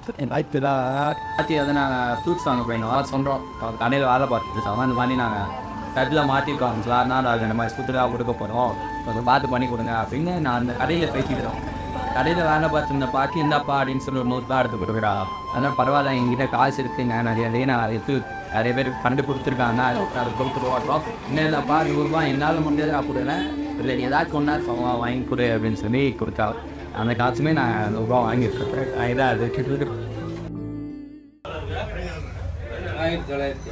right தான் மாற்றி வந்து நாங்கள் ஃப்ரூட்ஸ் வாங்க போயிருந்தோம் அதான் சொல்கிறோம் கடையில் வேலை பார்த்துட்டு இருக்கோம் அந்த மாதிரி நாங்கள் கடையில் மாட்டிருக்கோம் சார் அதனால் அது நம்ம சுற்றுலா கொடுக்க போகிறோம் கொஞ்சம் பார்த்து பண்ணி கொடுங்க அப்படின்னு நான் அந்த கடையில் பேசிக்கிட்டோம் கடையில் வேலை பார்த்துருந்த பாட்டி இந்தாப்பா அப்படின்னு சொல்லி ஒரு நூறுபா எடுத்து கொடுக்குறா அதனால் பரவாயில்ல எங்கிட்ட காசு இருக்குங்க நிறைய இதே நான் எடுத்து நிறைய பேர் கண்டு கொடுத்துருக்காங்க அதை கொடுத்துருவோம் இன்னும் இல்லைப்பா நூறுரூவா என்னால் முடிஞ்சதை நான் கொடுக்குறேன் இல்லை நீ ஏதாச்சும் ஒன்றா சொல்லுவா வாங்கி கொடு அப்படின்னு சொல்லி கொடுத்தா அந்த காசுமே நான் நூறுரூவா வாங்கியிருக்கேன் நான் இதாக அது கிட்டத்தட்ட ஆயிரத்தி தொள்ளாயிரத்தி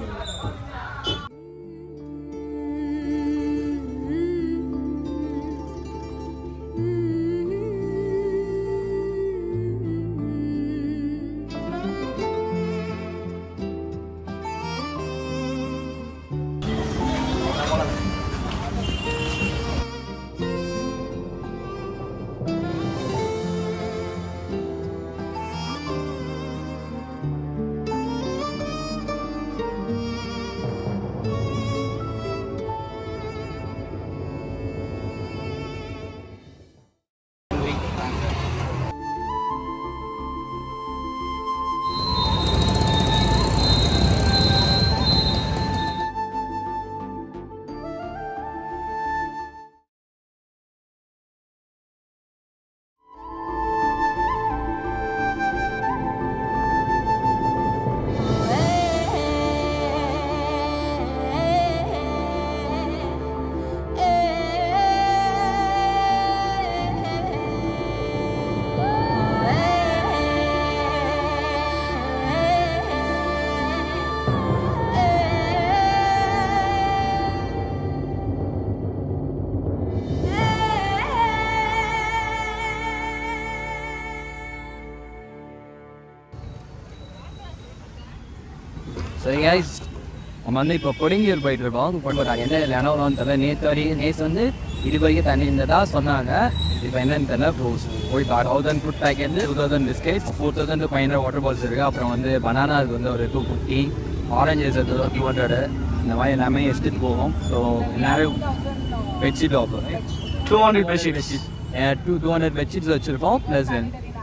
சரி guys நம்ம வந்து இப்போ கொடிங்கியூர் போயிட்டு இருக்கோம் கொண்டு வராங்க என்ன நிலவரம் தெரியல நேற்று வரைக்கும் நேற்று வந்து இது வரைக்கும் தண்ணி இருந்ததா சொன்னாங்க இப்போ என்னன்னு தெரியல ப்ரூஸ் போய் thousand food packet two thousand biscuits four thousand five hundred water பால்ஸ் இருக்குது அப்புறம் வந்து பனானா அது வந்து ஒரு டூ ஃபிஃப்டி ஆரஞ்சஸ் வந்து டூ ஹண்ட்ரடு இந்த மாதிரி எல்லாமே எடுத்துகிட்டு போவோம் ஸோ எல்லாரும் bedsheet offer two hundred bedsheet two two hundred bedsheets வச்சுருக்கோம் ப்ளஸ்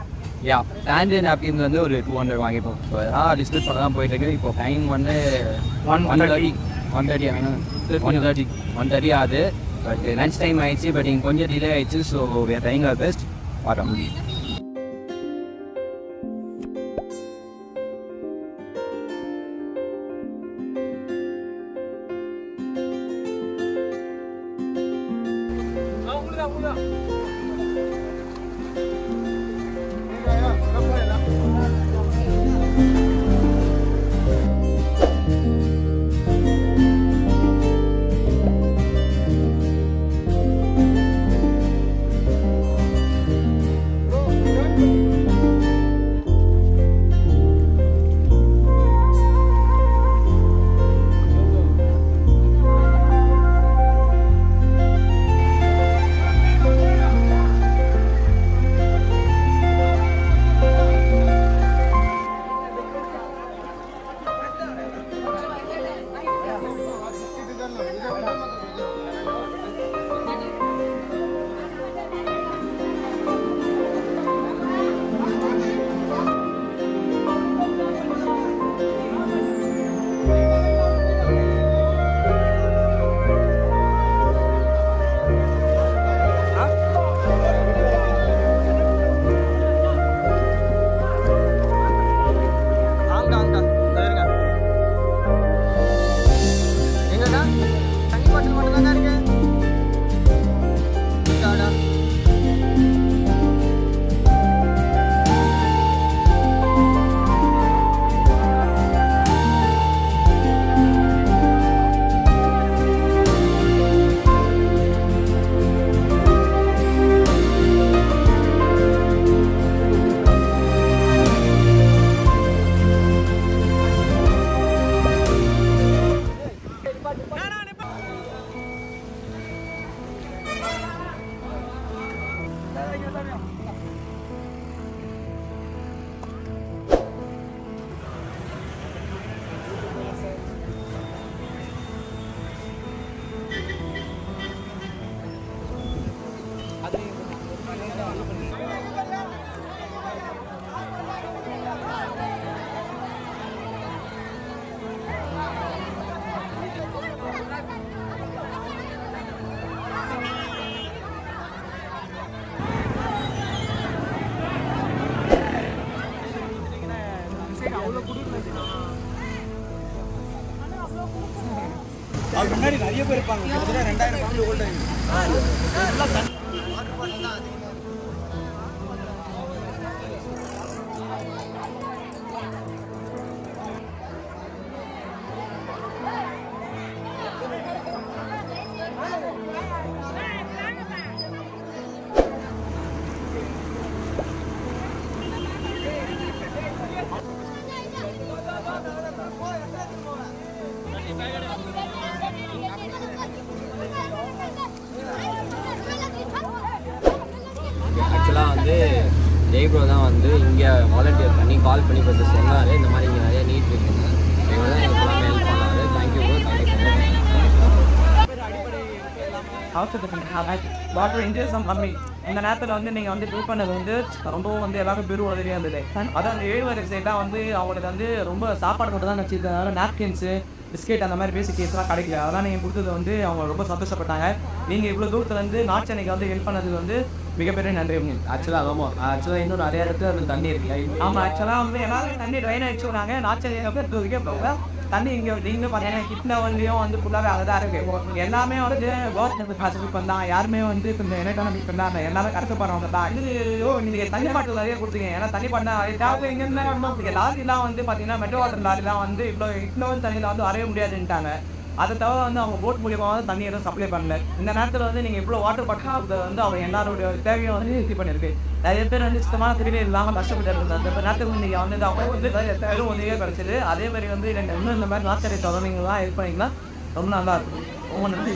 யா சாண்ட் நாப்கின்ஸ் வந்து ஒரு டூ ஹண்ட்ரட் வாங்கிப்போம் ஸோ அதான் டிஸ்கஸ் பண்ண தான் போயிட்டு இருக்கு இப்போ டைம் வந்து one one thirty one thirty one thirty one thirty ஆகுது பட் லஞ்ச் டைம் ஆயிடுச்சு பட் இங்கே கொஞ்சம் டிலே ஆயிடுச்சு ஸோ டைம் ஆர் பெஸ்ட் பார்த்தோம் அதுக்கு முன்னாடி நிறைய பேர் இருப்பாங்க கிட்டத்தட்ட ரெண்டாயிரம் ஃபேமிலி ஹோல்டர் ஆக்சுவலாக வந்து ஜெய்ப்ரோ தான் வந்து இங்கே வாலண்டியர் பண்ணி கால் பண்ணி கொஞ்சம் சொன்னார் இந்த மாதிரி இங்கே நிறைய நீட் இருக்குங்க இவர் தான் எங்களுக்கு எல்லாமே ஹெல்ப் பண்ணாரு தேங்க்யூ ப்ரோ தேங்க்யூ அவசரத்துக்கு வாட்டர் இன்ஜெக்ஷன் கம்மி இந்த நேரத்தில் வந்து நீங்கள் வந்து ட்ரீட் பண்ணது வந்து ரொம்பவும் வந்து எல்லாரும் பெரும் உதவியாக இருந்தது அதான் அந்த ஏழு வரை சைட்லாம் வந்து அவங்களுக்கு வந்து ரொம்ப சாப்பாடு மட்டும் தான் வச்சுருந்ததுனால நாப்கின்ஸு பிஸ்கெட் அந்த மாதிரி பேசிக் கேஸ்லாம் கிடைக்கல அதெல்லாம் நீங்கள் கொடுத்தது வந்து அவங்க ரொம்ப சந்தோஷப்பட்டாங்க நீங்கள் இவ்வளோ தூரத்தில் வந்து நாட்டு சென்னைக்கு வந்து ஹெல்ப் பண்ணது வந்து மிகப்பெரிய நன்றி ஆக்சுவலாக ஆமாம் ஆக்சுவலாக இன்னும் நிறைய இடத்துல அது தண்ணி இருக்கு ஆமாம் ஆக்சுவலாக வந்து எல்லாரும் தண்ணி ட்ரைன் அடிச்சு விடாங்க நாச்சரியாக பேர் போக தண்ணி இங்கே நீங்களும் பார்த்தீங்கன்னா கிட்ன வண்டியும் வந்து ஃபுல்லாகவே அங்கே தான் இருக்கு எல்லாமே வந்து கவர்மெண்ட் பாசிபிள் பண்ணாங்க யாருமே வந்து இப்போ இந்த எலக்ட்ரானிக் பண்ணாங்க எல்லாமே கஷ்டப்படுறவங்க தான் இது ஓ நீங்கள் தண்ணி பாட்டில் நிறைய கொடுத்தீங்க ஏன்னா தண்ணி பண்ண தேவை இங்கேருந்து வந்து லாரிலாம் வந்து பார்த்தீங்கன்னா மெட்ரோ வாட்டர் லாரிலாம் வந்து இவ்வளோ இன்னொரு தண்ணியில் வந்து வரைய முடியாதுன்ட்டாங்க அதை தவிர வந்து அவங்க போட் மூலியமாக வந்து தண்ணி எதுவும் சப்ளை பண்ணல இந்த நேரத்தில் வந்து நீங்கள் இவ்வளோ வாட்டர் பட்டாத வந்து அவங்க எல்லாரோட தேவையை வந்து நிறுத்தி பண்ணியிருக்கு நிறைய பேர் வந்து சுத்தமான தெரியல இல்லாமல் கஷ்டப்பட்டு இருந்தாங்க அந்த நேரத்துக்கு வந்து நீங்கள் வந்து அவங்க வந்து வெறும் உதவியே கிடச்சிது அதே மாதிரி வந்து ரெண்டு இன்னும் இந்த மாதிரி நாச்சரை தொடர்ந்தீங்களா இது பண்ணிங்கன்னா ரொம்ப நல்லா இருக்கும் ரொம்ப நன்றி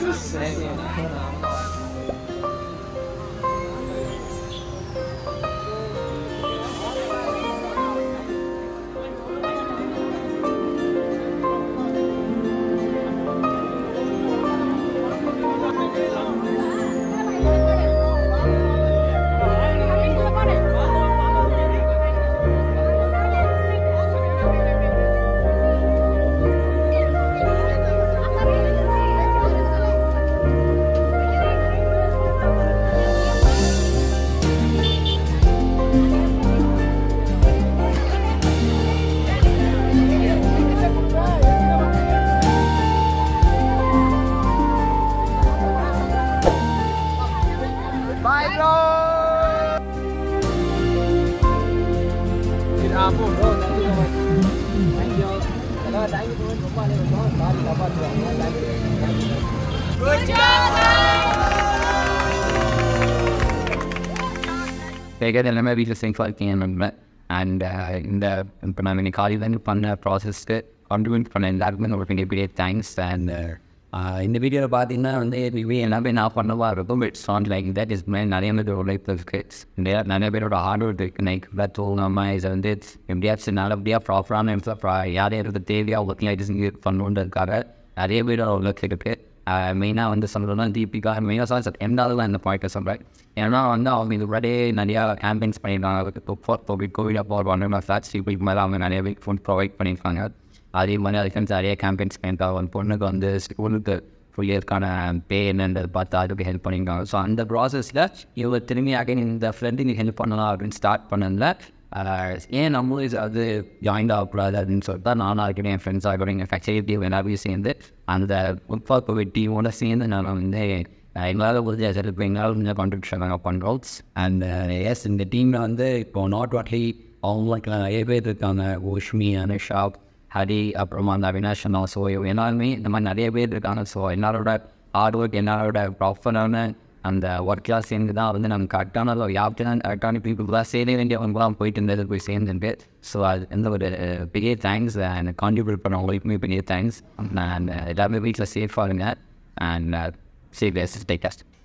கேட்கறது எல்லாமே வீட்டில் சேஃபாக இருக்கீங்க நம்புறேன் அண்ட் இந்த இப்போ நான் இன்னைக்கு காலையிலேருந்து பண்ண ப்ராசஸ்க்கு கான்ட்ரிபியூட் பண்ண எல்லாருக்குமே ஒரு பெரிய பெரிய தேங்க்ஸ் அண்ட் இந்த வீடியோவில் பார்த்தீங்கன்னா வந்து இதுவே எல்லாமே நான் பண்ணவா இருக்கும் it's not like that is மேலே நிறைய பேர் உழைப்பு இருக்குது நிறைய நிறைய பேரோட ஹார்ட் ஒர்க் இருக்குது லைக் பட் தோணாமல் இதை வந்து எப்படியாச்சும் நல்லபடியாக ப்ராப்பரான இடத்துல யார் யாருக்கு தேவையாக ஒர்க்கிங் ஆகிட்டு பண்ணணுன்றதுக்காக நிறைய பேரோட ஒர்க் இருக்குது மெயினாக வந்து சொல்கிறதுனா தீபிகா மெயினாக சார் எந்தாலும் அந்த பாயிண்ட்டை சொல்கிறேன் ஏன்னா வந்து அவங்க இது முன்னாடியே நிறையா கேம்பெயின்ஸ் பண்ணியிருக்காங்க இப்போ கோவிட் கோவிட் அப்போ ஒரு ஒன் ஃப்ளாட்ஸ் பீப்புளுக்கு மேலே அவங்க நிறைய பேர் ஃபுட் ப்ரொவைட் பண்ணியிருக்காங்க அதே மாதிரி அதுக்கு நிறைய கேம்பெயின்ஸ் பண்ணியிருக்காங்க ஒரு பொண்ணுக்கு வந்து ஸ்கூலுக்கு ஃபுல் இயர்க்கான பே என்னன்றது பார்த்து அதுக்கு ஹெல்ப் பண்ணியிருக்காங்க ஸோ அந்த ப்ராசஸில் இவங்க திரும்பி அகைன் இந்த ஃப்ரெண்டுக்கு ஹெல்ப் பண்ணலாம் அப்படின்னு ஸ்டார்ட் பண்ணதில் ஏன் நம்மளும் இது அது ஜாயின் ஆகக்கூடாது அப்படின்னு சொல்லிட்டு தான் நானும் இருக்கணும் என் ஃப்ரெண்ட்ஸாக இருக்கணும் எங்கள் ஃபேக்டரி டீம் எல்லாரையும் சேர்ந்து அந்த உட்பா கோவிட் டீமோட சேர்ந்து நான் வந்து எங்களால் உதவி ஹெல்ப் எங்களால் கொஞ்சம் கான்ட்ரிபியூஷன் நாங்கள் பண்ணுறோம் அண்ட் எஸ் இந்த டீமில் வந்து இப்போ நாட் வாட்லி அவங்களுக்கு நிறைய பேர் இருக்காங்க ஓஷ்மி அனுஷா ஹரி அப்புறமா அந்த அவினாஷ் ஸோ எல்லாருமே இந்த மாதிரி நிறைய பேர் இருக்காங்க ஸோ எல்லாரோட ஹார்ட் ஒர்க் எல்லாரோட ப்ராப்பரான அந்த ஒர்க்கெலாம் சேர்ந்து தான் வந்து நம்ம கரெக்டான யாருக்கான கரெக்டான பீப்புள் தான் சேர வேண்டியவங்களாம் போயிட்டு இருந்தது போய் சேர்ந்துட்டு ஸோ அது எந்த ஒரு பெரிய தேங்க்ஸ் எனக்கு கான்ட்ரிபியூட் பண்ணவங்களுக்குமே பெரிய தேங்க்ஸ் நான் எல்லாருமே வீட்டில் சேஃபாக இருங்க அண்ட் சரி டேக் டெஸ்ட்